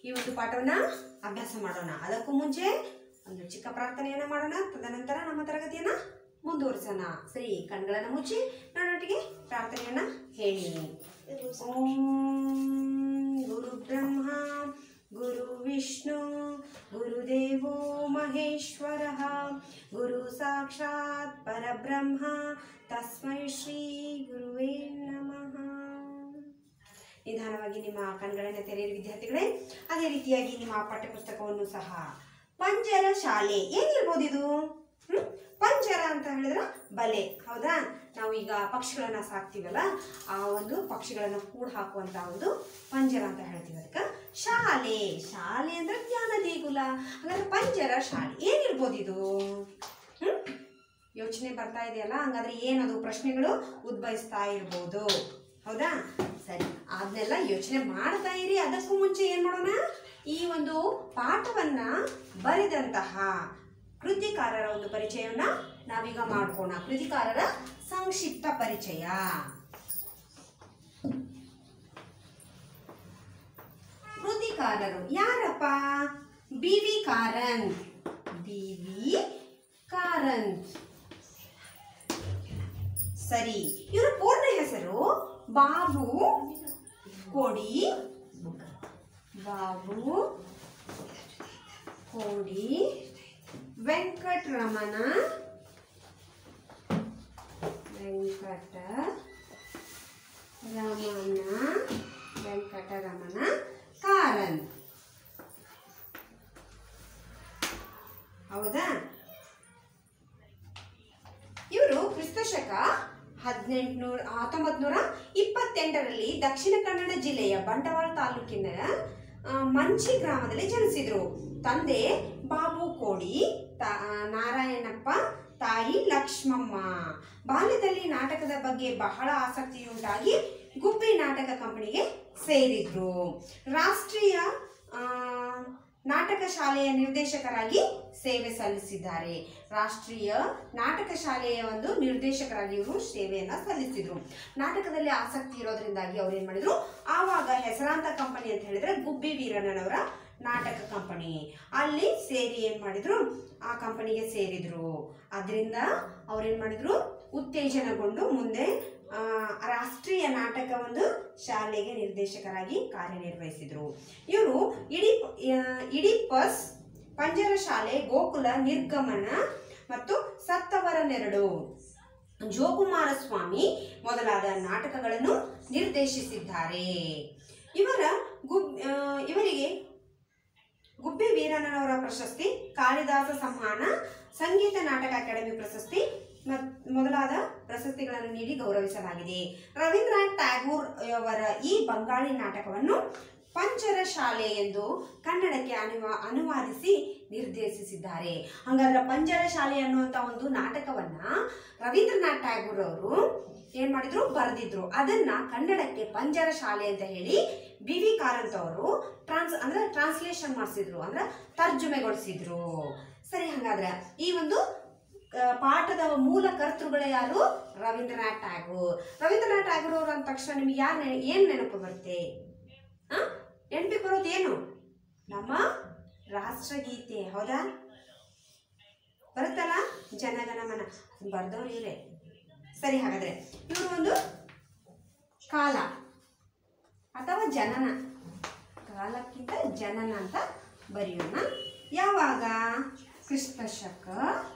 ಈ ಒಂದು ಪಾಠವನ್ನ ಅಭ್ಯಾಸ ಮಾಡೋಣ ಅದಕ್ಕೂ ಮುಂಚೆ ಒಂದು ಚಿಕ್ಕ ಪ್ರಾರ್ಥನೆಯನ್ನ ಮಾಡೋಣ ತದನಂತರ ನಮ್ಮ ತರಗತಿಯನ್ನ ಮುಂದುವರಿಸೋಣ ಸರಿ ಕಣ್ಗಳನ್ನ ಮುಚ್ಚಿ ನನ್ನೊಟ್ಟಿಗೆ ಪ್ರಾರ್ಥನೆಯನ್ನ ಹೇಳಿ ಓಂ ಗುರು ಬ್ರಹ್ಮ ಗುರು ವಿಷ್ಣು ಗುರುದೇವೋ ಮಹೇಶ್ವರ ಗುರು ಸಾಕ್ಷಾತ್ ಪರಬ್ರಹ್ಮ ತಸ್ಮೈ ಶ್ರೀ ಗುರುವೇ ನಮಃ ನಿಧಾನವಾಗಿ ನಿಮ್ಮ ಕಣ್ಗಳನ್ನು ತೆರೆಯಿರಿ ವಿದ್ಯಾರ್ಥಿಗಳೇ ಅದೇ ರೀತಿಯಾಗಿ ನಿಮ್ಮ ಪಠ್ಯಪುಸ್ತಕವನ್ನು ಸಹ ಪಂಜರ ಶಾಲೆ ಏನಿರ್ಬೋದು ಇದು ಹ್ಮ್? ಪಂಜರ ಅಂತ ಹೇಳಿದ್ರೆ ಬಲೆ ಹೌದಾ ನಾವು ಈಗ ಪಕ್ಷಿಗಳನ್ನ ಸಾಕ್ತೀವಲ್ಲ ಆ ಒಂದು ಪಕ್ಷಿಗಳನ್ನ ಕೂಡ ಹಾಕುವಂತ ಒಂದು ಪಂಜರ ಅಂತ ಹೇಳ್ತೀವಿ ಅದಕ್ಕೆ ಶಾಲೆ ಶಾಲೆ ಅಂದ್ರೆ ಜ್ಞಾನ ದೇಗುಲ ಹಾಗಾದ್ರೆ ಪಂಜರ ಶಾಲೆ ಏನಿರ್ಬೋದು ಇದು ಹ್ಮ್ ಯೋಚನೆ ಬರ್ತಾ ಇದೆಯಲ್ಲ ಹಂಗಾದ್ರೆ ಏನದು ಪ್ರಶ್ನೆಗಳು ಉದ್ಭವಿಸ್ತಾ ಇರ್ಬೋದು ಹೌದಾ ಸರಿ ಅದನ್ನೆಲ್ಲ ಯೋಚನೆ ಮಾಡ್ತಾ ಇರಿ ಅದಕ್ಕೂ ಮುಂಚೆ ಏನ್ ಮಾಡೋಣ ಈ ಒಂದು ಪಾಠವನ್ನ ಬರೆದಂತಹ ಕೃತಿಕಾರರ ಒಂದು ಪರಿಚಯವನ್ನ ನಾವೀಗ ಮಾಡ್ಕೋಣ ಕೃತಿಕಾರರ ಸಂಕ್ಷಿಪ್ತ ಪರಿಚಯ ಕೃತಿಕಾರರು ಯಾರಪ್ಪ B V Karanth B V Karanth ಸರಿ ಇವರ ಪೂರ್ಣ ಹೆಸರು ಬಾಬು ಕೋಡಿ ಬಾಬು ಕೋಡಿ ವೆಂಕಟರಮಣ ವೆಂಕಟ ರಮಣ ವೆಂಕಟರಮಣ ಕಾರನ್ ಹೌದಾ ಇವರು ಕ್ರಿಸ್ತಶಕ ಹದಿನೆಂಟುನೂರ ಹತ್ತೊಂಬತ್ತು ನೂರ ಇಪ್ಪತ್ತೆಂಟರಲ್ಲಿ ದಕ್ಷಿಣ ಕನ್ನಡ ಜಿಲ್ಲೆಯ ಬಂಡವಾಳ ತಾಲೂಕಿನ ಆ, ಮಂಚಿ ಗ್ರಾಮದಲ್ಲಿ ಜನಿಸಿದ್ರು ತಂದೆ ಬಾಬು ಕೋಡಿ ತಾ- ಆ, ನಾರಾಯಣಪ್ಪ ತಾಯಿ ಲಕ್ಷ್ಮಮ್ಮ ಬಾಲ್ಯದಲ್ಲಿ ನಾಟಕದ ಬಗ್ಗೆ ಬಹಳ ಆಸಕ್ತಿಯುಂಟಾಗಿ ಗುಬ್ಬಿ ನಾಟಕ ಕಂಪನಿಗೆ ಸೇರಿದ್ರು ರಾಷ್ಟ್ರೀಯ ಆ, ನಾಟಕ ಶಾಲೆಯ ನಿರ್ದೇಶಕರಾಗಿ ಸೇವೆ ಸಲ್ಲಿಸಿದ್ದಾರೆ ರಾಷ್ಟ್ರೀಯ ನಾಟಕ ಶಾಲೆಯ ಒಂದು ನಿರ್ದೇಶಕರಾಗಿ ಇವರು ಸೇವೆಯನ್ನ ಸಲ್ಲಿಸಿದ್ರು ನಾಟಕದಲ್ಲಿ ಆಸಕ್ತಿ ಇರೋದ್ರಿಂದಾಗಿ ಅವ್ರು ಏನ್ ಮಾಡಿದ್ರು ಆವಾಗ ಹೆಸರಾಂತ ಕಂಪನಿ ಅಂತ ಹೇಳಿದ್ರೆ ಗುಬ್ಬಿ ವೀರಣ್ಣನವರ ನಾಟಕ ಕಂಪನಿ ಅಲ್ಲಿ ಸೇರಿ ಏನ್ ಮಾಡಿದ್ರು ಆ ಕಂಪನಿಗೆ ಸೇರಿದ್ರು ಅದರಿಂದ ಅವ್ರೇನ್ ಮಾಡಿದ್ರು ಉತ್ತೇಜನಗೊಂಡು ಮುಂದೆ ಆ, ರಾಷ್ಟ್ರೀಯ ನಾಟಕ ಒಂದು ಶಾಲೆಗೆ ನಿರ್ದೇಶಕರಾಗಿ ಕಾರ್ಯನಿರ್ವಹಿಸಿದ್ರು ಇವರು ಇಡೀ ಆ, ಇಡೀ ಪಸ್ ಪಂಜರ ಶಾಲೆ ಗೋಕುಲ ನಿರ್ಗಮನ ಮತ್ತು ಸತ್ತವರ ನೆರಳು ಜೋಕುಮಾರ ಸ್ವಾಮಿ ಮೊದಲಾದ ನಾಟಕಗಳನ್ನು ನಿರ್ದೇಶಿಸಿದ್ದಾರೆ ಇವರ ಗುಬ್ ಆ, ಇವರಿಗೆ ಗುಬ್ಬಿ ವೀರಣ್ಣನವರ ಪ್ರಶಸ್ತಿ ಕಾಳಿದಾಸ ಸಂಹಾನ ಸಂಗೀತ ನಾಟಕ ಅಕಾಡೆಮಿ ಪ್ರಶಸ್ತಿ ಮತ್- ಮೊದಲಾದ ಪ್ರಶಸ್ತಿಗಳನ್ನು ನೀಡಿ ಗೌರವಿಸಲಾಗಿದೆ ರವೀಂದ್ರನಾಥ್ ಟ್ಯಾಗೂರ್ ಅವರ ಈ ಬಂಗಾಳಿ ನಾಟಕವನ್ನು ಪಂಚರ ಶಾಲೆ ಎಂದು ಕನ್ನಡಕ್ಕೆ ಅನುವಾ ಅನುವಾದಿಸಿ ನಿರ್ದೇಶಿಸಿದ್ದಾರೆ ಹಂಗಾದ್ರೆ ಪಂಜರ ಶಾಲೆ ಅನ್ನುವಂಥ ಒಂದು ನಾಟಕವನ್ನ ರವೀಂದ್ರನಾಥ್ ಟ್ಯಾಗೂರ್ ಅವರು ಏನ್ ಮಾಡಿದ್ರು ಬರೆದಿದ್ರು ಅದನ್ನ ಕನ್ನಡಕ್ಕೆ ಪಂಜರ ಶಾಲೆ ಅಂತ ಹೇಳಿ ಬಿ ವಿ ಕಾರಂತ್ ಅವರು ಟ್ರಾನ್ಸ್ ಅಂದ್ರೆ ಟ್ರಾನ್ಸ್ಲೇಷನ್ ಮಾಡಿಸಿದ್ರು ಅಂದ್ರೆ ತರ್ಜುಮೆಗೊಳಿಸಿದ್ರು ಸರಿ ಹಂಗಾದ್ರೆ ಈ ಒಂದು ಆ, ಪಾಠದ ಮೂಲ ಕರ್ತೃಗಳು ಯಾರು ರವೀಂದ್ರನಾಥ್ ಟ್ಯಾಗೂರ್ ರವೀಂದ್ರನಾಥ್ ಟ್ಯಾಗೂರ್ ಅವರು ಅಂದ ತಕ್ಷಣ ನಿಮ್ಗೆ ಯಾರು ನೆನ ಏನ್ ನೆನಪು ಬರುತ್ತೆ ಆ ನೆನಪಿಗೆ ಬರೋದು ಏನು ನಮ್ಮ ರಾಷ್ಟ್ರಗೀತೆ ಹೌದಾ ಬರುತ್ತಲ್ಲ ಜನಗಣಮನ ಬರ್ದವ್ರು ಇವರೇ ಸರಿ ಹಾಗಾದ್ರೆ ಇವರು ಒಂದು ಕಾಲ ಅಥವಾ ಜನನ ಕಾಲಕ್ಕಿಂತ ಜನನ ಅಂತ ಬರೆಯೋಣ ಯಾವಾಗ ಕ್ರಿಸ್ತ ಶಕ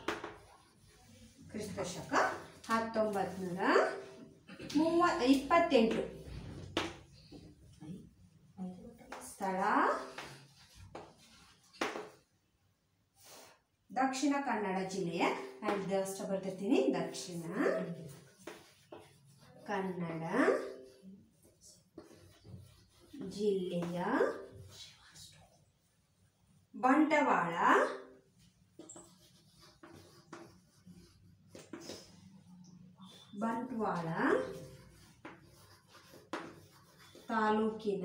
ಕ್ರಿಸ್ತ ಶಕ ಹತ್ತೊಂಬತ್ತು ನೂರ ಮೂವ ಇಪ್ಪತ್ತೆಂಟು ಸ್ಥಳ ದಕ್ಷಿಣ ಕನ್ನಡ ಜಿಲ್ಲೆಯ ನಾನು ಅಷ್ಟ ಬರ್ತಿರ್ತೀನಿ ದಕ್ಷಿಣ ಕನ್ನಡ ಜಿಲ್ಲೆಯ ಬಂಟವಾಳ ಬಂಟ್ವಾಳ ತಾಲೂಕಿನ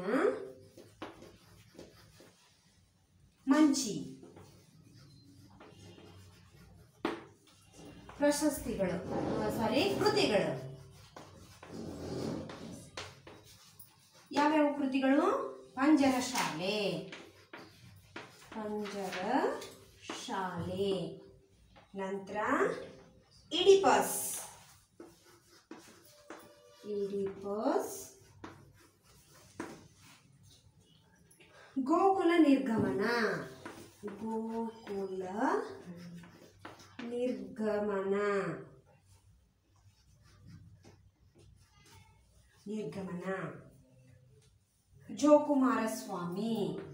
ಮಂಚಿ ಪ್ರಶಸ್ತಿಗಳು ಸಾರಿ ಕೃತಿಗಳು ಯಾವ್ಯಾವ ಕೃತಿಗಳು ಪಂಜರ ಶಾಲೆ ಪಂಜರ ಶಾಲೆ ನಂತರ ಇಡಿಪಸ್ ಇಡಿಪಸ್ ಗೋಕುಲ ನಿರ್ಗಮನ ಗೋಕುಲ ನಿರ್ಗಮನ ನಿರ್ಗಮನ ಜೋಕುಮಾರಸ್ವಾಮಿ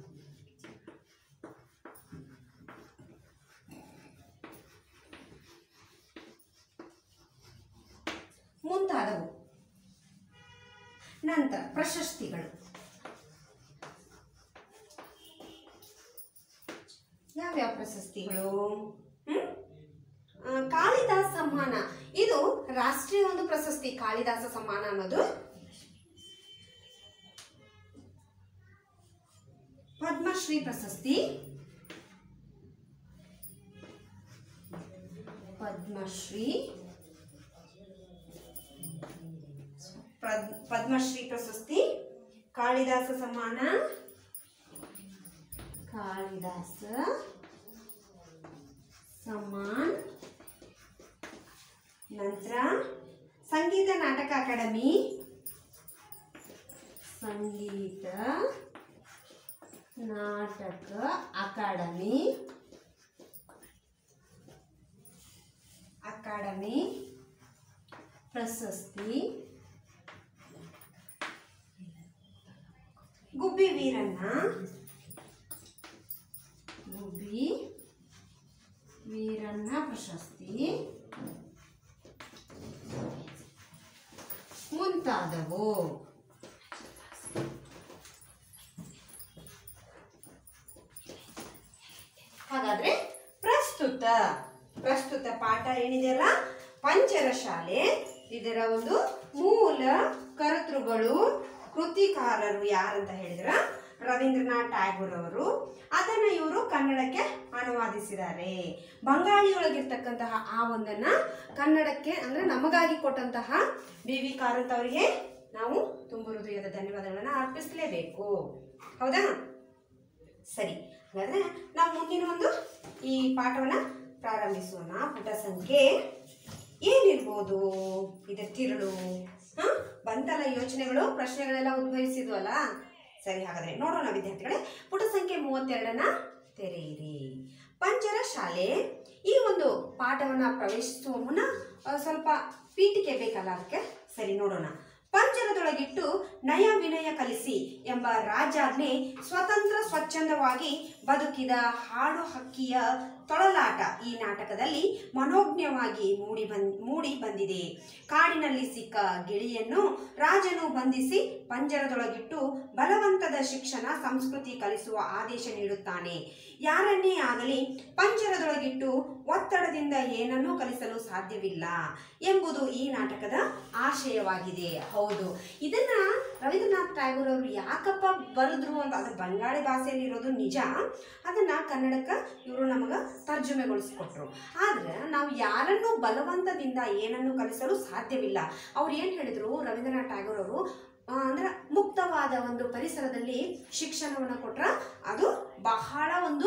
ಮುಂತಾದವು ನಂತರ ಪ್ರಶಸ್ತಿಗಳು ಯಾವ್ಯಾವ ಪ್ರಶಸ್ತಿಗಳು ಹ್ಮ್? ಆ, ಕಾಳಿದಾಸ ಸಮ್ಮಾನ ಇದು ರಾಷ್ಟ್ರೀಯ ಒಂದು ಪ್ರಶಸ್ತಿ ಕಾಳಿದಾಸ ಸಮ್ಮಾನ ಅನ್ನೋದು ಪದ್ಮಶ್ರೀ ಪ್ರಶಸ್ತಿ ಪದ್ಮಶ್ರೀ ಪ್ರದ್- ಪದ್ಮಶ್ರೀ ಪ್ರಶಸ್ತಿ ಕಾಳಿದಾಸ ಸಮ್ಮಾನ ಕಾಳಿದಾಸ ಸಮ್ಮಾನ್ ನಂತರ ಸಂಗೀತ ನಾಟಕ ಅಕಾಡೆಮಿ ಸಂಗೀತ ನಾಟಕ ಅಕಾಡೆಮಿ ಅಕಾಡೆಮಿ ಪ್ರಶಸ್ತಿ ಗುಬ್ಬಿ ವೀರಣ್ಣ ಗುಬ್ಬಿ ವೀರಣ್ಣ ಪ್ರಶಸ್ತಿ ಮುಂತಾದವು ಹಾಗಾದ್ರೆ ಪ್ರಸ್ತುತ ಪ್ರಸ್ತುತ ಪಾಠ ಏನಿದೆಯಲ್ಲ ಪಂಚರ ಶಾಲೆ ಇದರ ಒಂದು ಮೂಲ ಕರ್ತೃಗಳು ಕೃತಿಕಾರರು ಯಾರಂತ ಹೇಳಿದ್ರ ರವೀಂದ್ರನಾಥ್ ಟ್ಯಾಗೂರ್ ಅವರು ಅದನ್ನ ಇವರು ಕನ್ನಡಕ್ಕೆ ಅನುವಾದಿಸಿದ್ದಾರೆ ಬಂಗಾಳಿಯೊಳಗಿರ್ತಕ್ಕಂತಹ ಆ ಒಂದನ್ನ ಕನ್ನಡಕ್ಕೆ ಅಂದ್ರೆ ನಮಗಾಗಿ ಕೊಟ್ಟಂತಹ ಬಿ ವಿ ಕಾರಂತ್ ಅವರಿಗೆ ನಾವು ತುಂಬ ಹೃದಯದ ಧನ್ಯವಾದಗಳನ್ನ ಅರ್ಪಿಸಲೇಬೇಕು ಹೌದಾ ಸರಿ ಹಾಗಾದ್ರೆ ನಾವು ಮುಂದಿನ ಒಂದು ಈ ಪಾಠವನ್ನ ಪ್ರಾರಂಭಿಸೋಣ ಪುಟ ಸಂಖ್ಯೆ ಏನಿರ್ಬೋದು ಇದರ ತಿರುಳು ಹ ಬಂತಲ್ಲ ಯೋಚನೆಗಳು ಪ್ರಶ್ನೆಗಳೆಲ್ಲ ಉದ್ಭವಿಸಿದ್ವಲ್ಲ ಸರಿ ಹಾಗಾದ್ರೆ ನೋಡೋಣ ವಿದ್ಯಾರ್ಥಿಗಳೇ ಪುಟ ಸಂಖ್ಯೆ ಮೂವತ್ತೆರಡನ್ನ ತೆರೆಯಿರಿ ಪಂಜರ ಶಾಲೆ ಈ ಒಂದು ಪಾಠವನ್ನ ಪ್ರವೇಶಿಸುವ ಮುನ್ನ ಆ, ಸ್ವಲ್ಪ ಪೀಠಿಕೆ ಬೇಕಲ್ಲ ಅದಕ್ಕೆ ಸರಿ ನೋಡೋಣ ಪಂಜರದೊಳಗಿಟ್ಟು ನಯ ವಿನಯ ಕಲಿಸಿ ಎಂಬ ರಾಜಾಜ್ಞೆ ಸ್ವತಂತ್ರ ಸ್ವಚ್ಛಂದವಾಗಿ ಬದುಕಿದ ಹಾಡು ಹಕ್ಕಿಯ ತೊಳಲಾಟ ಈ ನಾಟಕದಲ್ಲಿ ಮನೋಜ್ಞವಾಗಿ ಮೂಡಿ ಬಂದ್ ಮೂಡಿ ಬಂದಿದೆ ಕಾಡಿನಲ್ಲಿ ಸಿಕ್ಕ ಗಿಳಿಯನ್ನು ರಾಜನು ಬಂಧಿಸಿ ಪಂಜರದೊಳಗಿಟ್ಟು ಬಲವಂತದ ಶಿಕ್ಷಣ ಸಂಸ್ಕೃತಿ ಕಲಿಸುವ ಆದೇಶ ನೀಡುತ್ತಾನೆ ಯಾರನ್ನೇ ಆಗಲಿ ಪಂಜರದೊಳಗಿಟ್ಟು ಒತ್ತಡದಿಂದ ಏನನ್ನೂ ಕಲಿಸಲು ಸಾಧ್ಯವಿಲ್ಲ ಎಂಬುದು ಈ ನಾಟಕದ ಆಶಯವಾಗಿದೆ ಹೌದು ಇದನ್ನ ರವೀಂದ್ರನಾಥ್ ಟ್ಯಾಗೂರ್ ಅವರು ಯಾಕಪ್ಪ ಬರೆದ್ರು ಅಂತ ಅದು ಬಂಗಾಳಿ ಭಾಷೆಯಲ್ಲಿ ಇರೋದು ನಿಜ ಅದನ್ನ ಕನ್ನಡಕ್ಕೆ ಇವರು ನಮಗೆ ತರ್ಜುಮೆಗೊಳಿಸ್ಕೊಟ್ರು ಆದ್ರೆ ನಾವು ಯಾರನ್ನೂ ಬಲವಂತದಿಂದ ಏನನ್ನು ಕಲಿಸಲು ಸಾಧ್ಯವಿಲ್ಲ ಅವ್ರು ಏನು ಹೇಳಿದ್ರು ರವೀಂದ್ರನಾಥ್ ಟ್ಯಾಗೂರ್ ಅವರು ಆ, ಅಂದ್ರೆ ಮುಕ್ತವಾದ ಒಂದು ಪರಿಸರದಲ್ಲಿ ಶಿಕ್ಷಣವನ್ನು ಕೊಟ್ರ ಅದು ಬಹಳ ಒಂದು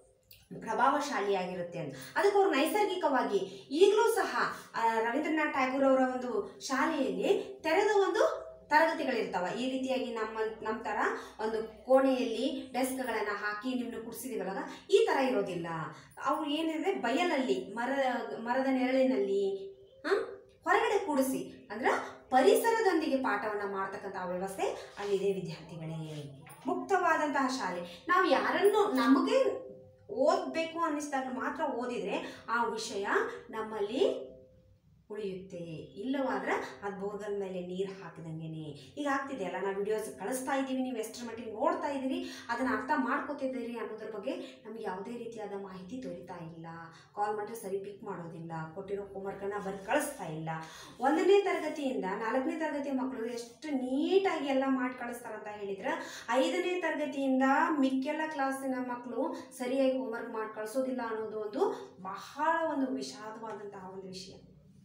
ಪ್ರಭಾವಶಾಲಿಯಾಗಿರುತ್ತೆ ಅಂತ ಅದಕ್ಕೆ ಅವರು ನೈಸರ್ಗಿಕವಾಗಿ ಈಗಲೂ ಸಹ ಆ, ರವೀಂದ್ರನಾಥ್ ಟ್ಯಾಗೂರ್ ಅವರ ಒಂದು ಶಾಲೆಯಲ್ಲಿ ತೆರೆದ ಒಂದು ತರಗತಿಗಳಿರ್ತಾವ ಈ ರೀತಿಯಾಗಿ ನಮ್ಮ ನಮ್ಮ ಥರ ಒಂದು ಕೋಣೆಯಲ್ಲಿ ಡೆಸ್ಕ್ಗಳನ್ನು ಹಾಕಿ ನಿಮ್ಮನ್ನು ಕುಡಿಸಿದೀವಲ್ಲ ಈ ಥರ ಇರೋದಿಲ್ಲ ಅವ್ರು ಏನಿದೆ ಬಯಲಲ್ಲಿ ಮರ ಮರದ ನೆರಳಿನಲ್ಲಿ ಹಾಂ ಹೊರಗಡೆ ಕೂಡಿಸಿ ಅಂದ್ರೆ ಪರಿಸರದೊಂದಿಗೆ ಪಾಠವನ್ನು ಮಾಡ್ತಕ್ಕಂಥ ವ್ಯವಸ್ಥೆ ಅಲ್ಲಿದೆ ವಿದ್ಯಾರ್ಥಿಗಳೇ ಮುಕ್ತವಾದಂತಹ ಶಾಲೆ ನಾವು ಯಾರನ್ನು ನಮಗೆ ಓದಬೇಕು ಅನ್ನಿಸ್ದಾಗ ಮಾತ್ರ ಓದಿದರೆ ಆ ವಿಷಯ ನಮ್ಮಲ್ಲಿ ಉಳಿಯುತ್ತೆ ಇಲ್ಲವಾದ್ರೆ ಅದು ಬೋರ್ಗಲ್ ಮೇಲೆ ನೀರು ಹಾಕಿದಂಗೆನೆ ಈಗ ಆಗ್ತಿದೆಯಲ್ಲ ನಾವು ವಿಡಿಯೋಸ್ ಕಳಿಸ್ತಾ ಇದ್ದೀವಿ ನೀವು ಎಷ್ಟರ ಮಟ್ಟಿಗೆ ನೋಡ್ತಾ ಇದ್ದೀರಿ ಅದನ್ನು ಅರ್ಥ ಮಾಡ್ಕೋತಿದ್ದೀರಿ ಅನ್ನೋದ್ರ ಬಗ್ಗೆ ನಮಗೆ ಯಾವುದೇ ರೀತಿಯಾದ ಮಾಹಿತಿ ದೊರೀತಾ ಇಲ್ಲ ಕಾಲ್ ಮಾಡಿದ್ರೆ ಸರಿ ಪಿಕ್ ಮಾಡೋದಿಲ್ಲ ಕೊಟ್ಟಿರೋ ಹೋಮ್ವರ್ಕನ್ನು ಬರೀ ಕಳಿಸ್ತಾ ಇಲ್ಲ ಒಂದನೇ ತರಗತಿಯಿಂದ ನಾಲ್ಕನೇ ತರಗತಿಯ ಮಕ್ಕಳು ಎಷ್ಟು ನೀಟಾಗಿ ಎಲ್ಲ ಮಾಡಿ ಕಳಿಸ್ತಾರಂತ ಹೇಳಿದ್ರೆ ಐದನೇ ತರಗತಿಯಿಂದ ಮಿಕ್ಕೆಲ್ಲ ಕ್ಲಾಸಿನ ಮಕ್ಕಳು ಸರಿಯಾಗಿ ಹೋಮ್ವರ್ಕ್ ಮಾಡಿ ಕಳಿಸೋದಿಲ್ಲ ಅನ್ನೋದು ಒಂದು ಬಹಳ ಒಂದು ವಿಷಾದವಾದಂತಹ ಒಂದು ವಿಷಯ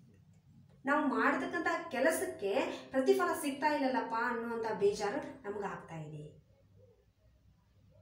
ನಾವು ಮಾಡತಕ್ಕಂಥ ಕೆಲಸಕ್ಕೆ ಪ್ರತಿಫಲ ಸಿಗ್ತಾ ಇಲ್ಲಲ್ಲಪ್ಪ ಅನ್ನುವಂಥ ಬೇಜಾರು ನಮ್ಗೆ ಆಗ್ತಾ ಇದೆ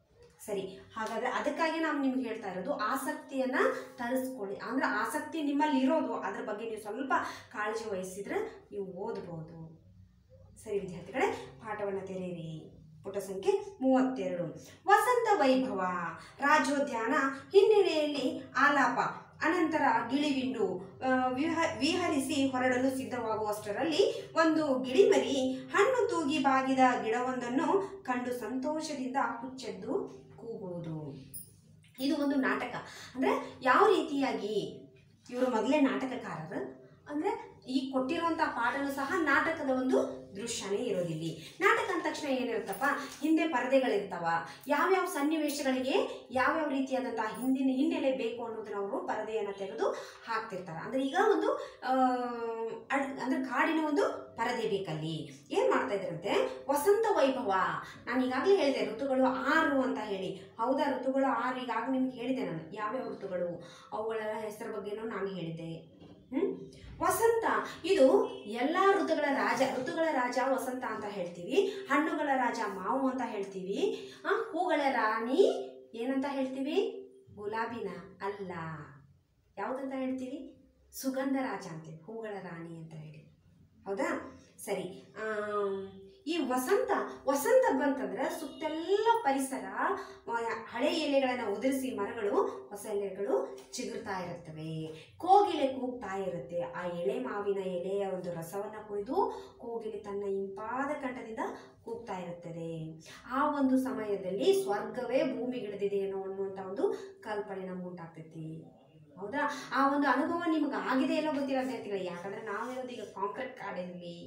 ಸರಿ ಹಾಗಾದ್ರೆ ಅದಕ್ಕಾಗಿ ನಾವು ನಿಮ್ಗೆ ಹೇಳ್ತಾ ಇರೋದು ಆಸಕ್ತಿಯನ್ನ ತರಿಸ್ಕೊಳ್ಳಿ ಅಂದ್ರೆ ಆಸಕ್ತಿ ನಿಮ್ಮಲ್ಲಿ ಇರೋದು ಅದ್ರ ಬಗ್ಗೆ ನೀವು ಸ್ವಲ್ಪ ಕಾಳಜಿ ವಹಿಸಿದ್ರೆ ನೀವು ಓದಬಹುದು ಸರಿ ವಿದ್ಯಾರ್ಥಿಗಳೇ ಪಾಠವನ್ನು ತೆರೆಯಿರಿ ಪುಟ ಸಂಖ್ಯೆ ಮೂವತ್ತೆರಡು ವಸಂತ ವೈಭವ ರಾಜೋದ್ಯಾನ ಹಿನ್ನೆಲೆಯಲ್ಲಿ ಆಲಾಪ ಅನಂತರ ಗಿಳಿವಿಂಡು ಆ, ವಿಹ ವಿಹರಿಸಿ ಹೊರಡಲು ಸಿದ್ಧವಾಗುವಷ್ಟರಲ್ಲಿ ಒಂದು ಗಿಳಿಮರಿ ಹಣ್ಣು ತೂಗಿ ಬಾಗಿದ ಗಿಡವೊಂದನ್ನು ಕಂಡು ಸಂತೋಷದಿಂದ ಹುಚ್ಚೆದ್ದು ಕೂಗುವುದು ಇದು ಒಂದು ನಾಟಕ ಅಂದರೆ ಯಾವ ರೀತಿಯಾಗಿ ಇವರು ಮೊದಲೇ ನಾಟಕಕಾರರು ಅಂದರೆ ಈ ಕೊಟ್ಟಿರುವಂಥ ಪಾಠನೂ ಸಹ ನಾಟಕದ ಒಂದು ದೃಶ್ಯನೇ ಇರೋದಿಲ್ಲಿ ನಾಟಕ ಅಂದ ತಕ್ಷಣ ಏನಿರುತ್ತಪ್ಪ ಹಿಂದೆ ಪರದೆಗಳಿರ್ತಾವ ಯಾವ್ಯಾವ ಸನ್ನಿವೇಶಗಳಿಗೆ ಯಾವ್ಯಾವ ರೀತಿಯಾದಂತಹ ಹಿಂದಿನ ಹಿನ್ನೆಲೆ ಬೇಕು ಅನ್ನೋದನ್ನ ಅವರು ಪರದೆಯನ್ನು ತೆಗೆದು ಹಾಕ್ತಿರ್ತಾರೆ ಅಂದ್ರೆ ಈಗ ಒಂದು ಆ, ಅಡ್- ಅಂದ್ರೆ ಕಾಡಿನ ಒಂದು ಪರದೆ ಬೇಕಲ್ಲಿ ಏನ್ ಮಾಡ್ತಾ ಇದ್ರಂತೆ ವಸಂತ ವೈಭವ ನಾನು ಈಗಾಗಲೇ ಹೇಳಿದೆ ಋತುಗಳು ಆರು ಅಂತ ಹೇಳಿ ಹೌದಾ ಋತುಗಳು ಆರು ಈಗಾಗಲೇ ನಿಮ್ಗೆ ಹೇಳಿದೆ ನಾನು ಯಾವ್ಯಾವ ಋತುಗಳು ಅವುಗಳ ಹೆಸರ ಬಗ್ಗೆನೂ ನಾನು ಹೇಳಿದ್ದೆ ಹ್ಮ್ ವಸಂತ ಇದು ಎಲ್ಲಾ ಋತುಗಳ ರಾಜ ಋತುಗಳ ರಾಜ ವಸಂತ ಅಂತ ಹೇಳ್ತೀವಿ ಹಣ್ಣುಗಳ ರಾಜ ಮಾವು ಅಂತ ಹೇಳ್ತೀವಿ ಆ, ಹೂಗಳ ರಾಣಿ ಏನಂತ ಹೇಳ್ತೀವಿ ಗುಲಾಬಿನ ಅಲ್ಲ ಯಾವುದಂತ ಹೇಳ್ತೀವಿ ಸುಗಂಧ ರಾಜ ಅಂತೀವಿ ಹೂಗಳ ರಾಣಿ ಅಂತ ಹೇಳಿ ಹೌದಾ ಸರಿ ಆಮ್, ಈ ವಸಂತ ವಸಂತ ಬಂತಂದ್ರೆ ಸುತ್ತೆಲ್ಲ ಪರಿಸರ ಆ, ಹಳೆ ಎಲೆಗಳನ್ನು ಉದುರಿಸಿ ಮರಗಳು ಹೊಸ ಎಲೆಗಳು ಚಿಗುರ್ತಾ ಇರುತ್ತವೆ ಕೋಗಿಲೆ ಕೂಗ್ತಾ ಇರುತ್ತೆ ಆ ಎಳೆ ಮಾವಿನ ಎಲೆಯ ಒಂದು ರಸವನ್ನ ಕುಡಿದು ಕೋಗಿಲೆ ತನ್ನ ಇಂಪಾದ ಕಂಠದಿಂದ ಕೂಗ್ತಾ ಇರುತ್ತದೆ ಆ ಒಂದು ಸಮಯದಲ್ಲಿ ಸ್ವರ್ಗವೇ ಭೂಮಿಗಿಳಿದಿದೆ ಅನ್ನೋ ಅನ್ನುವಂಥ ಒಂದು ಕಲ್ಪನೆ ನಮ್ಗೆ ಉಂಟಾಗ್ತೈತಿ ಹೌದಾ ಆ ಒಂದು ಅನುಭವ ನಿಮ್ಗೆ ಆಗಿದೆ ಏನೋ ಗೊತ್ತಿಲ್ಲ ವಿದ್ಯಾರ್ಥಿಗಳು ಯಾಕಂದ್ರೆ ನಾವಿರೋದು ಈಗ ಕಾಂಕ್ರೀಟ್ ಕಾಡಿನಲ್ಲಿ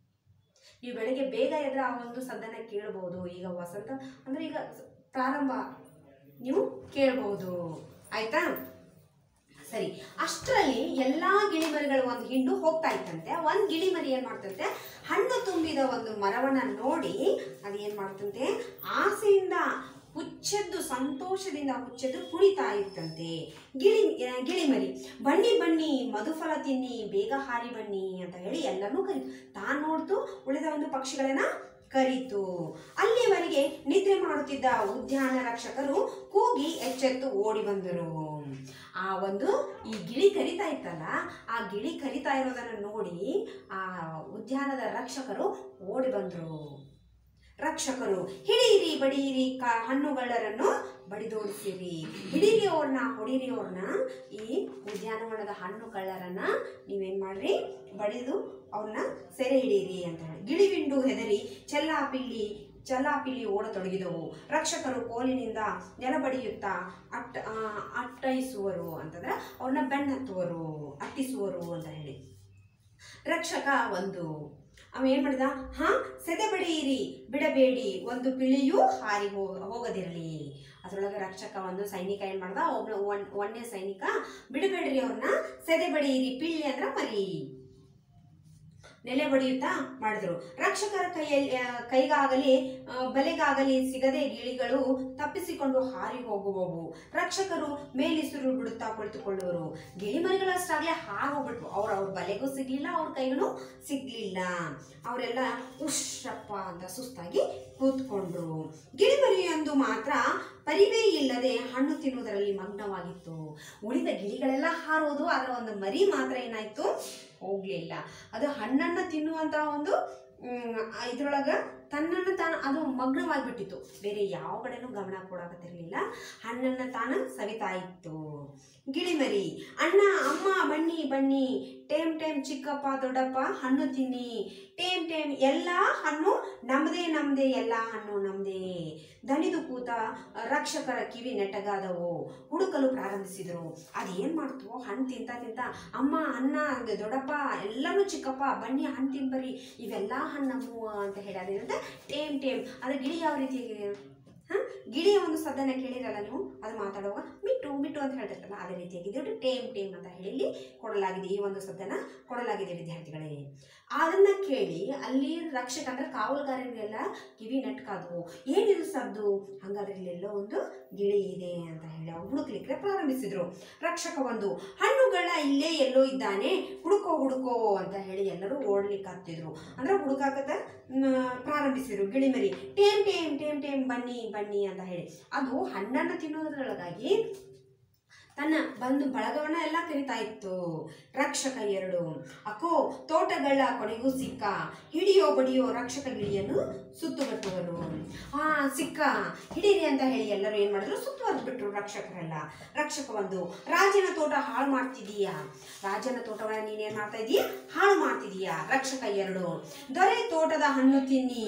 ನೀವು ಬೆಳಗ್ಗೆ ಬೇಗ ಎದ್ರೆ ಆ ಒಂದು ಸದ್ದನ್ನ ಕೇಳ್ಬೋದು ಈಗ ವಸಂತ ಅಂದ್ರೆ ಈಗ ಪ್ರಾರಂಭ ನೀವು ಕೇಳ್ಬೋದು ಆಯ್ತಾ ಸರಿ ಅಷ್ಟರಲ್ಲಿ ಎಲ್ಲಾ ಗಿಳಿಮರಿಗಳು ಒಂದು ಹಿಂಡು ಹೋಗ್ತಾ ಇತ್ತಂತೆ ಒಂದ್ ಗಿಳಿಮರಿ ಏನ್ ಮಾಡ್ತಂತೆ ಹಣ್ಣು ತುಂಬಿದ ಒಂದು ಮರವನ್ನ ನೋಡಿ ಅದು ಏನ್ ಮಾಡ್ತಂತೆ ಆಸೆಯಿಂದ ಹುಚ್ಚೆದ್ದು ಸಂತೋಷದಿಂದ ಹುಚ್ಚೆದ್ದು ಕುಣಿತಾ ಇತ್ತಂತೆ ಗಿಳಿ ಆ, ಗಿಳಿಮರಿ ಬನ್ನಿ ಬನ್ನಿ ಮಧುಫಲ ತಿನ್ನಿ ಬೇಗ ಹಾರಿ ಬನ್ನಿ ಅಂತ ಹೇಳಿ ಎಲ್ಲನೂ ಕರಿ ತಾನು ನೋಡ್ತು ಉಳಿದ ಒಂದು ಪಕ್ಷಿಗಳನ್ನ ಕರೀತು ಅಲ್ಲಿವರೆಗೆ ನಿದ್ರೆ ಮಾಡುತ್ತಿದ್ದ ಉದ್ಯಾನ ರಕ್ಷಕರು ಕೂಗಿ ಎಚ್ಚೆತ್ತು ಓಡಿ ಬಂದರು ಆ ಒಂದು ಈ ಗಿಳಿ ಕರಿತಾ ಇತ್ತಲ್ಲ ಆ ಗಿಳಿ ಕರಿತಾ ಇರೋದನ್ನ ನೋಡಿ ಆ ಉದ್ಯಾನದ ರಕ್ಷಕರು ಓಡಿ ಬಂದರು ರಕ್ಷಕರು ಹಿಡೀರಿ ಬಡೀರಿ ಕ ಹಣ್ಣುಗಳರನ್ನು ಬಡಿದೋಡಿಸಿರಿ ಹಿಡೀರಿ ಅವ್ರನ್ನ ಹೊಡೀರಿ ಅವ್ರನ್ನ ಈ ಉದ್ಯಾನವನದ ಹಣ್ಣು ಕಳ್ಳರನ್ನ ನೀವೇನ್ ಮಾಡ್ರಿ ಬಡಿದು ಅವ್ರನ್ನ ಸೆರೆ ಹಿಡೀರಿ ಅಂತ ಹೇಳಿ ಗಿಳಿವಿಂಡು ಹೆದರಿ ಚೆಲ್ಲಾಪಿಲ್ಲಿ ಚಲ್ಲಾಪಿಲ್ಲಿ ಓಡತೊಡಗಿದವು ರಕ್ಷಕರು ಕೋಲಿನಿಂದ ನೆಲ ಬಡಿಯುತ್ತಾ ಅಟ್ಟ ಆ, ಅಟ್ಟೈಸುವರು ಅಂತಂದ್ರೆ ಅವ್ರನ್ನ ಬೆನ್ನತ್ತುವರು ಅಟ್ಟಿಸುವರು ಅಂತ ಹೇಳಿ ರಕ್ಷಕ ಒಂದು ಅವ ಏನ್ ಮಾಡಿದ ಹಾ ಸೆದೆ ಬಡಿಯಿರಿ ಬಿಡಬೇಡಿ ಒಂದು ಪಿಳಿಯೂ ಹಾರಿ ಹೋಗ ಹೋಗದಿರಲಿ ಅದ್ರೊಳಗೆ ರಕ್ಷಕ ಒಂದು ಸೈನಿಕ ಏನ್ ಮಾಡ್ದ ಒಬ್ಬ ಒನ್ ಒಂದನೇ ಸೈನಿಕ ಬಿಡಬೇಡ್ರಿ ಅವ್ರನ್ನ ಸೆದೆ ಬಡಿಯಿರಿ ಪಿಳ್ಳಿ ಅಂದ್ರ ಮರಿ ನೆಲೆ ಬಡಿಯುತ್ತಾ ಮಾಡಿದ್ರು ರಕ್ಷಕರ ಕೈಯಲ್ಲಿ ಆ, ಕೈಗಾಗಲಿ ಆ, ಬಲೆಗಾಗಲಿ ಸಿಗದೆ ಗಿಳಿಗಳು ತಪ್ಪಿಸಿಕೊಂಡು ಹಾರಿ ಹೋಗುವವು ರಕ್ಷಕರು ಮೇಲಿಸುರು ಬಿಡುತ್ತಾ ಕುಳಿತುಕೊಳ್ಳುವರು ಗಿಳಿಮರಿಗಳಷ್ಟಾಗ್ಲೇ ಹಾರಿ ಹೋಗ್ಬಿಟ್ವು ಅವ್ರ ಅವ್ರ ಬಲೆಗೂ ಸಿಗ್ಲಿಲ್ಲ ಅವ್ರ ಕೈಗೂ ಸಿಗ್ಲಿಲ್ಲ ಅವರೆಲ್ಲ ಉಶ್ರಪ್ಪ ಅಂತ ಸುಸ್ತಾಗಿ ಕೂತ್ಕೊಂಡ್ರು ಗಿಳಿಮರಿಯೊಂದು ಮಾತ್ರ ಪರಿವೇ ಇಲ್ಲದೆ ಹಣ್ಣು ತಿನ್ನುವುದರಲ್ಲಿ ಮಗ್ನವಾಗಿತ್ತು ಉಳಿದ ಗಿಳಿಗಳೆಲ್ಲ ಹಾರೋದು ಅದರ ಒಂದು ಮರಿ ಮಾತ್ರ ಏನಾಯ್ತು ಹೋಗ್ಲಿಲ್ಲ ಅದು ಹಣ್ಣನ್ನ ತಿನ್ನುವಂತ ಒಂದು ಇದ್ರೊಳಗ ತನ್ನನ್ನು ತಾನು ಅದು ಮಗ್ನವಾಗಿಬಿಟ್ಟಿತ್ತು ಬೇರೆ ಯಾವ ಕಡೆನೂ ಗಮನ ಕೊಡಾಕತ್ತಿರ್ಲಿಲ್ಲ ಹಣ್ಣನ್ನ ತಾನು ಸವಿತಾ ಇತ್ತು ಗಿಳಿಮರಿ ಅಣ್ಣ ಅಮ್ಮ ಬನ್ನಿ ಬನ್ನಿ ಟೇಮ್ ಟೇಮ್ ಚಿಕ್ಕಪ್ಪ ದೊಡ್ಡಪ್ಪ ಹಣ್ಣು ತಿನ್ನಿ ಟೇಮ್ ಟೇಮ್ ಎಲ್ಲ ಹಣ್ಣು ನಮ್ದೇ ನಮ್ದೇ ಎಲ್ಲ ಹಣ್ಣು ನಮ್ದೇ ದಣಿದು ಕೂತ ರಕ್ಷಕರ ಕಿವಿ ನೆಟ್ಟಗಾದವು ಹುಡುಕಲು ಪ್ರಾರಂಭಿಸಿದರು ಅದೇನ್ ಮಾಡ್ತು ಹಣ್ಣು ತಿಂತ ತಿಂತ ಅಮ್ಮ ಅಣ್ಣ ದೊಡ್ಡಪ್ಪ ಎಲ್ಲರೂ ಚಿಕ್ಕಪ್ಪ ಬನ್ನಿ ಹಣ್ಣು ತಿನ್ಬರಿ ಇವೆಲ್ಲ ಹಣ್ಣು ನಮ್ಮವು ಅಂತ ಹೇಳಿ ಅದೇನಂತ ಟೇಮ್ ಟೇಮ್ ಅದು ಗಿಳಿ ಯಾವ ರೀತಿಯಾಗಿದೆ ಹ ಗಿಳಿಯ ಒಂದು ಸದ್ದನ್ನ ಕೇಳಿರಲ್ಲ ನೀವು ಅದು ಮಾತಾಡುವಾಗ ಮಿಟ್ಟು ಮಿಟ್ಟು ಅಂತ ಅಂತ ಹೇಳ್ತಿರ್ತಲ್ಲ ಅದೇ ರೀತಿಯಾಗಿ ಇದು ಟೇಮ್ ಟೇಮ್ ಅಂತ ಹೇಳಿ ಕೊಡಲಾಗಿದೆ ಈ ಒಂದು ಸದ್ದನ್ನ ಕೊಡಲಾಗಿದೆ ವಿದ್ಯಾರ್ಥಿಗಳೇ ಅದನ್ನ ಕೇಳಿ ಅಲ್ಲಿ ರಕ್ಷಕ ಅಂದ್ರೆ ಕಾವಲುಗಾರರಿಗೆಲ್ಲ ಕಿವಿ ನಟ್ಕಾದ್ವು ಏನಿದು ಸದ್ದು ಹಂಗಾದ್ರೆ ಇಲ್ಲೆಲ್ಲೋ ಒಂದು ಗಿಳಿ ಇದೆ ಅಂತ ಹೇಳಿ ಅವ್ರು ಹುಡುಕ್ಲಿಕ್ಕೆ ಪ್ರಾರಂಭಿಸಿದ್ರು ರಕ್ಷಕ ಒಂದು ಹಣ್ಣುಗಳ ಇಲ್ಲೇ ಎಲ್ಲೋ ಇದ್ದಾನೆ ಹುಡುಕೋ ಹುಡುಕೋ ಅಂತ ಹೇಳಿ ಎಲ್ಲರೂ ಓಡ್ಲಿಕ್ಕೆ ಹತ್ತಿದ್ರು ಅಂದ್ರೆ ಹುಡುಕಾಕತ್ತ ಪ್ರಾರಂಭಿಸಿದ್ರು ಗಿಳಿಮರಿ ಟೇಮ್ ಟೇಮ್ ಟೇಮ್ ಟೇಮ್ ಬನ್ನಿ ಬನ್ನಿ ಅಂತ ಹೇಳಿ ಅದು ಹಣ್ಣನ್ನು ತಿನ್ನೋದ್ರೊಳಗಾಗಿ ತನ್ನ ಬಂದು ಬಳಗವನ್ನ ಎಲ್ಲ ಕರಿತಾ ಇತ್ತು ರಕ್ಷಕ ಎರಡು ಅಕೋ ತೋಟಗಳ ಕೊನೆಗೂ ಸಿಕ್ಕ ಹಿಡಿಯೋ ಬಡಿಯೋ ರಕ್ಷಕ ಗಿಳಿಯನ್ನು ಸುತ್ತುಗಟ್ಟುವರು ಆ ಸಿಕ್ಕ ಹಿಡೀರಿ ಅಂತ ಹೇಳಿ ಎಲ್ಲರೂ ಏನ್ ಮಾಡಿದ್ರು ಸುತ್ತುವರೆದು ಬಿಟ್ರು ರಕ್ಷಕರೆಲ್ಲ ರಕ್ಷಕ ಒಂದು ರಾಜನ ತೋಟ ಹಾಳು ಮಾಡ್ತಿದೀಯಾ ರಾಜನ ತೋಟವನ್ನ ನೀನೇನ್ ಮಾಡ್ತಾ ಇದೀಯ ಹಾಳು ಮಾಡ್ತಿದೀಯಾ ರಕ್ಷಕ ಎರಡು ದೊರೆ ತೋಟದ ಹಣ್ಣು ತಿನ್ನಿ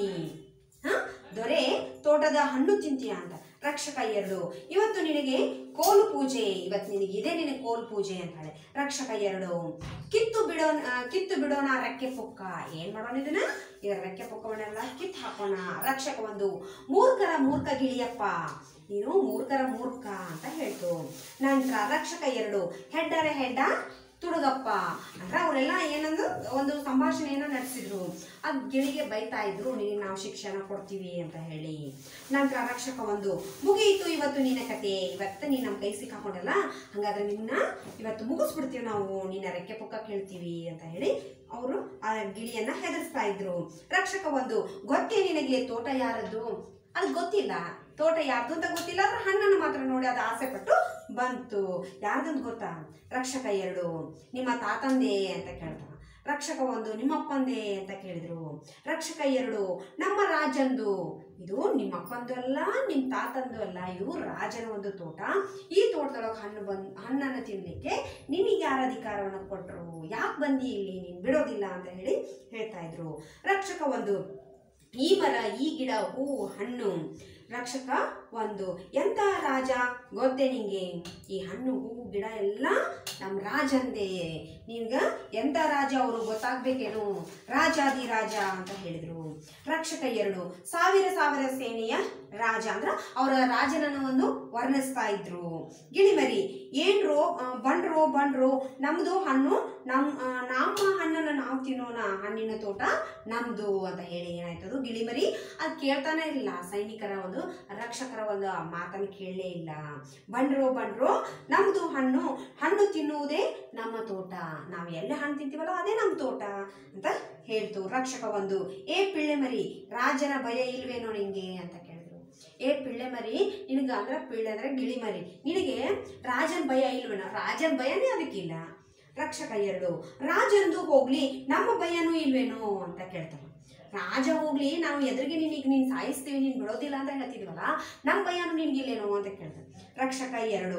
ಹ ದೊರೆ ತೋಟದ ಹಣ್ಣು ತಿಂತೀಯ ಅಂತ ರಕ್ಷಕ ಎರಡು ಇವತ್ತು ನಿನಗೆ ಕೋಲು ಪೂಜೆ ಇವತ್ತು ನಿನಗೆ ಇದೆ ನಿನಗೆ ಕೋಲು ಪೂಜೆ ಅಂತಾಳೆ ರಕ್ಷಕ ಎರಡು ಕಿತ್ತು ಬಿಡೋಣ ಆ, ಕಿತ್ತು ಬಿಡೋಣ ರೆಕ್ಕೆ ಪುಕ್ಕ ಏನ್ ಮಾಡೋಣ ಇದನ್ನ ಈಗ ರೆಕ್ಕೆ ಪುಕ್ಕವನ್ನೆಲ್ಲ ಕಿತ್ತು ಹಾಕೋಣ ರಕ್ಷಕ ಒಂದು ಮೂರ್ಖರ ಮೂರ್ಖ ಗಿಳಿಯಪ್ಪ ನೀನು ಮೂರ್ಖರ ಮೂರ್ಖ ಅಂತ ಹೇಳ್ತು ನಂತರ ರಕ್ಷಕ ಎರಡು ಹೆಡ್ಡರೆ ಹೆಡ್ಡ ತುಡುಗಪ್ಪ ಅಂದ್ರೆ ಅವರೆಲ್ಲ ಏನಂದ್ರು ಒಂದು ಸಂಭಾಷಣೆಯನ್ನ ನಡೆಸಿದ್ರು ಅದ್ ಗಿಳಿಗೆ ಬೈತಾ ಇದ್ರು ನಿನಗೆ ನಾವು ಶಿಕ್ಷಣ ಕೊಡ್ತೀವಿ ಅಂತ ಹೇಳಿ ನಂತರ ರಕ್ಷಕ ಒಂದು ಮುಗಿಯಿತು ಇವತ್ತು ನಿನ್ನ ಕತೆ ಇವತ್ತು ನೀನು ನಮ್ಮ ಕೈ ಸಿಕ್ಕಾಕೊಂಡಲ್ಲ ಹಂಗಾದ್ರೆ ನಿನ್ನ ಇವತ್ತು ಮುಗಿಸ್ಬಿಡ್ತೀವಿ ನಾವು ನಿನ್ನ ರೆಕ್ಕೆ ಪುಕ್ಕ ಕೇಳ್ತೀವಿ ಅಂತ ಹೇಳಿ ಅವರು ಆ ಗಿಳಿಯನ್ನ ಹೆದರ್ಸ್ತಾ ಇದ್ರು ರಕ್ಷಕ ಒಂದು ಗೊತ್ತೇ ನಿನಗೆ ತೋಟ ಯಾರದ್ದು ಅದು ಗೊತ್ತಿಲ್ಲ ತೋಟ ಯಾರ್ದು ಅಂತ ಗೊತ್ತಿಲ್ಲ ಆದ್ರೆ ಹಣ್ಣನ್ನು ಮಾತ್ರ ನೋಡಿ ಅದು ಆಸೆ ಪಟ್ಟು ಬಂತು ಯಾರ್ದಂತ ಗೊತ್ತಾ ರಕ್ಷಕ ಎರಡು ನಿಮ್ಮ ತಾತಂದೇ ಅಂತ ಕೇಳ್ದ ರಕ್ಷಕ ಒಂದು ನಿಮ್ಮಪ್ಪಂದೇ ಅಂತ ಕೇಳಿದ್ರು ರಕ್ಷಕ ಎರಡು ನಮ್ಮ ರಾಜಂದು ಇದು ನಿಮ್ಮಪ್ಪಂದು ಅಲ್ಲ ನಿಮ್ಮ ತಾತಂದು ಅಲ್ಲ ಇದು ರಾಜನ ಒಂದು ತೋಟ ಈ ತೋಟದೊಳಗೆ ಹಣ್ಣು ಬಂದ್ ಹಣ್ಣನ್ನು ತಿನ್ನಲಿಕ್ಕೆ ನಿನಗೆ ಯಾರ ಅಧಿಕಾರವನ್ನು ಕೊಟ್ಟರು ಯಾಕೆ ಬಂದಿ ಇಲ್ಲಿ ನೀನು ಬಿಡೋದಿಲ್ಲ ಅಂತ ಹೇಳಿ ಹೇಳ್ತಾ ಇದ್ರು ರಕ್ಷಕ ಒಂದು ಈ ಮರ ಈ ಗಿಡ ಹೂ ಹಣ್ಣು ರಕ್ಷಕ ಒಂದು ಎಂತ ರಾಜ ಗೊತ್ತೇ ನಿಂಗೆ ಈ ಹಣ್ಣು ಹೂವು ಗಿಡ ಎಲ್ಲ ನಮ್ಮ ರಾಜಂದೇ ನಿನ್ಗ ಎಂತ ರಾಜ ಅವರು ಗೊತ್ತಾಗ್ಬೇಕೇನು ರಾಜಾದಿ ರಾಜ ಅಂತ ಹೇಳಿದ್ರು ರಕ್ಷಕ ಎರಡು ಸಾವಿರ ಸಾವಿರ ಸೇನೆಯ ರಾಜ ಅಂದ್ರ ಅವರ ರಾಜನನ್ನು ಒಂದು ವರ್ಣಿಸ್ತಾ ಇದ್ರು ಗಿಳಿಮರಿ ಏನ್ರೋ ಆ, ಬಂಡ್ರೋ ಬಂಡ್ರೋ ನಮ್ದು ಹಣ್ಣು ನಮ್ ಆ, ನಮ್ಮ ಹಣ್ಣನ್ನು ನಾವು ತಿನ್ನೋಣ ಹಣ್ಣಿನ ತೋಟ ನಮ್ದು ಅಂತ ಹೇಳಿ ಏನಾಯ್ತದು ಗಿಳಿಮರಿ ಅದು ಕೇಳ್ತಾನೆ ಇಲ್ಲ ಸೈನಿಕರ ಒಂದು ರಕ್ಷಕರ ಒಂದು ಆ ಮಾತನ್ನು ಕೇಳಲೇ ಇಲ್ಲ ಬಂಡ್ರೋ ಬಂಡ್ರೋ ನಮ್ದು ಹಣ್ಣು ಹಣ್ಣು ತಿನ್ನುವುದೇ ನಮ್ಮ ತೋಟ ನಾವು ಎಲ್ಲಿ ಹಣ್ಣು ತಿಂತೀವಲ್ಲ ಅದೇ ನಮ್ಮ ತೋಟ ಅಂತ ಹೇಳ್ತು ರಕ್ಷಕ ಒಂದು ಏ ಪಿಳ್ಳೆ ಮರಿ ರಾಜನ ಭಯ ಇಲ್ವೇನೋ ನಿಂಗೆ ಅಂತ ಕೇಳಿದ್ರು ಏ ಪಿಳ್ಳೆ ಮರಿ ನಿನಗ ಅಂದ್ರೆ ಪಿಳ್ಳೆ ಅಂದ್ರೆ ಗಿಳಿ ಮರಿ ನಿನಗೆ ರಾಜನ್ ಭಯ ಇಲ್ವೇನೋ ರಾಜನ್ ಭಯನೇ ಅದಕ್ಕಿಲ್ಲ ರಕ್ಷಕ ಎರಡು ರಾಜಂದು ಹೋಗ್ಲಿ ನಮ್ಮ ಭಯನೂ ಇಲ್ವೇನೋ ಅಂತ ಕೇಳ್ತಾರೆ ರಾಜ ಹೋಗ್ಲಿ ನಾವು ಎದುರಿಗೆ ನಿನಗೆ ನೀನು ಸಾಯಿಸ್ತೀವಿ ನೀನು ಬಿಡೋದಿಲ್ಲ ಅಂತ ಹೇಳ್ತಿದ್ವಲ್ಲ ನಮ್ಮ ಭಯನೂ ನಿನ್ಗಿಲ್ಲೇನೋ ಅಂತ ಕೇಳ್ತಾರೆ ರಕ್ಷಕ ಎರಡು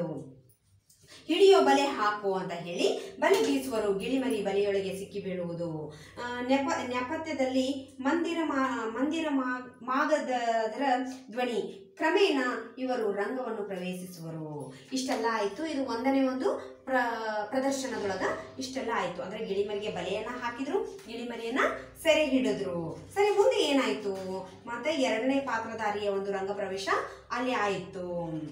ಹಿಡಿಯೋ ಬಲೆ ಹಾಕು ಅಂತ ಹೇಳಿ ಬಲೆ ಬೀಸುವರು ಗಿಳಿಮರಿ ಬಲೆಯೊಳಗೆ ಸಿಕ್ಕಿ ಬೀಳುವುದು ಆ, ನೆಪ ನೆಪಥ್ಯದಲ್ಲಿ ಮಂದಿರ ಮಾ ಮಂದಿರ ಮಾ ಮಾಗದರ ಧ್ವನಿ ಕ್ರಮೇಣ ಇವರು ರಂಗವನ್ನು ಪ್ರವೇಶಿಸುವರು ಇಷ್ಟೆಲ್ಲ ಆಯಿತು ಇದು ಒಂದನೇ ಒಂದು ಪ್ರ ಪ್ರದರ್ಶನದೊಳಗ ಇಷ್ಟೆಲ್ಲ ಆಯಿತು ಅಂದ್ರೆ ಗಿಳಿಮರಿಗೆ ಬಲೆಯನ್ನ ಹಾಕಿದ್ರು ಗಿಳಿಮರಿಯನ್ನ ಸೆರೆ ಹಿಡಿದ್ರು ಸರಿ ಮುಂದೆ ಏನಾಯ್ತು ಮತ್ತೆ ಎರಡನೇ ಪಾತ್ರಧಾರಿಯ ಒಂದು ರಂಗ ಪ್ರವೇಶ ಅಲ್ಲಿ ಆಯಿತು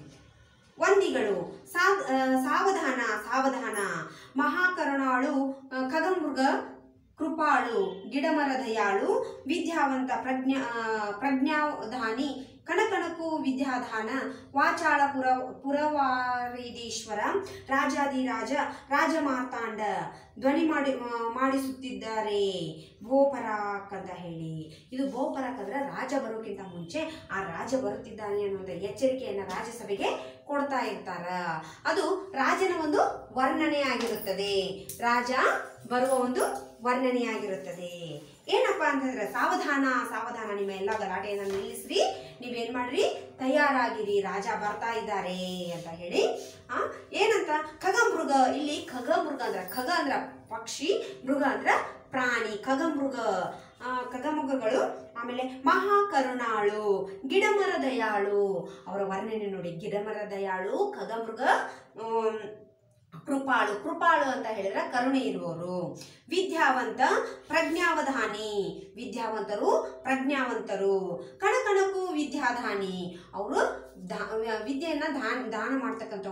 ವಂದಿಗಳು ಸಾವ್ ಆ, ಸಾವಧಾನ ಸಾವಧಾನ ಮಹಾಕರುಣಾಳು ಆ, ಖಗಮೃಗ ಕೃಪಾಳು ಗಿಡಮರ ದಯಾಳು ವಿದ್ಯಾವಂತ ಪ್ರಜ್ಞಾ ಆ, ಪ್ರಜ್ಞಾಧಾನಿ ಕಣಕಣಕು ವಿದ್ಯಾಧಾನ ವಾಚಾಳ ಪುರ ಪುರವಾರಿದೀಶ್ವರ ರಾಜಾದಿರಾಜ ರಾಜಮಾರ್ತಾಂಡ ಧ್ವನಿ ಮಾಡಿ ಆ, ಮಾಡಿಸುತ್ತಿದ್ದಾರೆ ಭೋಪರಾಕ್ ಅಂತ ಹೇಳಿ ಇದು ಭೋಪರಾಕ್ ಅಂದ್ರೆ ರಾಜ ಬರೋಕ್ಕಿಂತ ಮುಂಚೆ ಆ ರಾಜ ಬರುತ್ತಿದ್ದಾನೆ ಅನ್ನುವಂಥ ಎಚ್ಚರಿಕೆಯನ್ನ ರಾಜಸಭೆಗೆ ಕೊಡ್ತಾ ಇರ್ತಾರ ಅದು ರಾಜನ ಒಂದು ವರ್ಣನೆ ಆಗಿರುತ್ತದೆ ರಾಜ ಬರುವ ಒಂದು ವರ್ಣನೆಯಾಗಿರುತ್ತದೆ ಏನಪ್ಪ ಅಂತಂದ್ರೆ ಸಾವಧಾನ ಸಾವಧಾನ ನಿಮ್ಮ ಎಲ್ಲ ಗಲಾಟೆಯನ್ನ ನಿಲ್ಲಿಸ್ರಿ ನೀವೇನ್ ಮಾಡ್ರಿ ತಯಾರಾಗಿರಿ ರಾಜ ಬರ್ತಾ ಇದ್ದಾರೆ ಅಂತ ಹೇಳಿ ಆ ಏನಂತ ಖಗಮೃಗ ಇಲ್ಲಿ ಖಗಮೃಗ ಅಂದ್ರ ಖಗ ಅಂದ್ರ ಪಕ್ಷಿ ಮೃಗ ಅಂದ್ರ ಪ್ರಾಣಿ ಖಗಮೃಗ ಆ, ಖಗಮೃಗಗಳು ಆಮೇಲೆ ಮಹಾಕರುಣಾಳು ಗಿಡಮರ ದಯಾಳು ಅವರ ವರ್ಣನೆ ನೋಡಿ ಗಿಡಮರ ದಯಾಳು ಖಗಮೃಗ ಆಮ್, ಕೃಪಾಳು ಕೃಪಾಳು ಅಂತ ಹೇಳಿದ್ರೆ ಕರುಣೆ ಇರುವವರು ವಿದ್ಯಾವಂತ ಪ್ರಜ್ಞಾವಧಾನಿ ವಿದ್ಯಾವಂತರು ಪ್ರಜ್ಞಾವಂತರು ಕಣಕಣಕು ವಿದ್ಯಾಧಾನಿ ಅವರು ವಿದ್ಯೆಯನ್ನ ದಾನ ದಾನ ಮಾಡ್ತಕ್ಕಂಥವಳು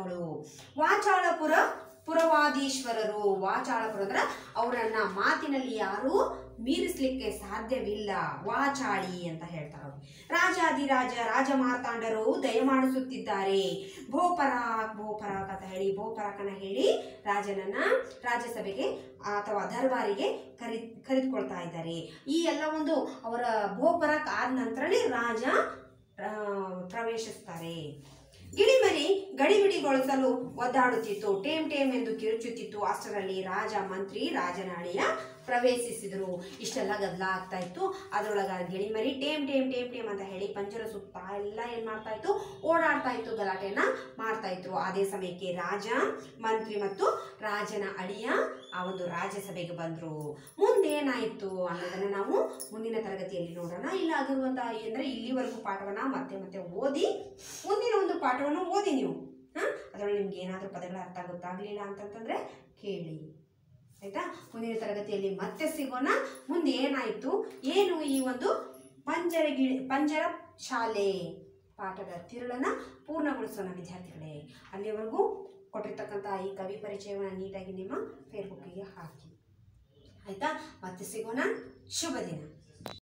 ವಾಚಾಳಪುರ ಪುರವಾದೀಶ್ವರರು ವಾಚಾಳಪುರ ಅಂದ್ರೆ ಅವರನ್ನ ಮಾತಿನಲ್ಲಿ ಯಾರು ಮೀರಿಸ್ಲಿಕ್ಕೆ ಸಾಧ್ಯವಿಲ್ಲ ವಾಚಾಳಿ ಅಂತ ಹೇಳ್ತಾರೆ ಅವ್ರು ರಾಜಾದಿರಾಜ ರಾಜ ಮಾರ್ತಾಂಡರು ದಯಮಾಡಿಸುತ್ತಿದ್ದಾರೆ ಭೋಪರಾಕ್ ಭೋಪರಾಕ್ ಅಂತ ಹೇಳಿ ಭೋಪರಾಕನ ಹೇಳಿ ರಾಜನನ್ನ ರಾಜ್ಯಸಭೆಗೆ ಅಥವಾ ದರ್ಬಾರಿಗೆ ಕರಿ ಕರೆದುಕೊಳ್ತಾ ಇದ್ದಾರೆ ಈ ಎಲ್ಲ ಒಂದು ಅವರ ಭೋಪರಾಕ್ ಆದ ನಂತರನೇ ರಾಜ ಆ, ಪ್ರವೇಶಿಸ್ತಾರೆ ಗಿಳಿಮರಿ ಗಡಿಬಿಡಿಗೊಳಿಸಲು ಒದ್ದಾಡುತ್ತಿತ್ತು ಟೇಮ್ ಟೇಮ್ ಎಂದು ಕಿರುಚುತ್ತಿತ್ತು ಅಷ್ಟರಲ್ಲಿ ರಾಜ ಮಂತ್ರಿ ರಾಜನಾಳಿಯ ಪ್ರವೇಶಿಸಿದರು ಇಷ್ಟೆಲ್ಲ ಗದ್ದಲ ಆಗ್ತಾ ಇತ್ತು ಅದರೊಳಗ ಗಿಳಿಮರಿ ಟೇಮ್ ಟೇಮ್ ಟೇಮ್ ಟೇಮ್ ಅಂತ ಹೇಳಿ ಪಂಜರ ಸುತ್ತ ಎಲ್ಲ ಏನ್ ಮಾಡ್ತಾ ಇತ್ತು ಓಡಾಡ್ತಾ ಇತ್ತು ಗಲಾಟೆಯನ್ನ ಮಾಡ್ತಾ ಇದ್ರು ಅದೇ ಸಮಯಕ್ಕೆ ರಾಜ ಮಂತ್ರಿ ಮತ್ತು ರಾಜನ ಅಳಿಯ ಆ ಒಂದು ರಾಜ್ಯಸಭೆಗೆ ಬಂದ್ರು ಮುಂದೆ ಏನಾಯಿತು ಅನ್ನೋದನ್ನ ನಾವು ಮುಂದಿನ ತರಗತಿಯಲ್ಲಿ ನೋಡೋಣ ಇಲ್ಲ ಆಗಿರುವಂತಹ ಅಂದ್ರೆ ಇಲ್ಲಿವರೆಗೂ ಪಾಠವನ್ನ ಮತ್ತೆ ಮತ್ತೆ ಓದಿ ಮುಂದಿನ ಒಂದು ಪಾಠವನ್ನು ಓದಿ ನೀವು ಹಾ ಅದರೊಳಗೆ ನಿಮ್ಗೆ ಏನಾದರೂ ಪದಗಳ ಅರ್ಥ ಗೊತ್ತಾಗ್ಲಿಲ್ಲ ಅಂತಂತಂದ್ರೆ ಕೇಳಿ ಆಯ್ತಾ ಮುಂದಿನ ತರಗತಿಯಲ್ಲಿ ಮತ್ತೆ ಸಿಗೋಣ ಮುಂದೆ ಏನಾಯಿತು ಏನು ಈ ಒಂದು ಪಂಜರ ಗಿಳಿ ಪಂಜರ ಶಾಲೆ ಪಾಠದ ತಿರುಳನ್ನ ಪೂರ್ಣಗೊಳಿಸೋಣ ವಿದ್ಯಾರ್ಥಿಗಳೇ ಅಲ್ಲಿವರೆಗೂ ಕೊಟ್ಟಿರ್ತಕ್ಕಂಥ ಈ ಕವಿ ಪರಿಚಯವನ್ನು ನೀಟಾಗಿ ನಿಮ್ಮ ಫೇಸ್ಬುಕ್ಕಿಗೆ ಹಾಕಿ ಆಯ್ತಾ ಮತ್ತೆ ಸಿಗೋಣ ಶುಭ ದಿನ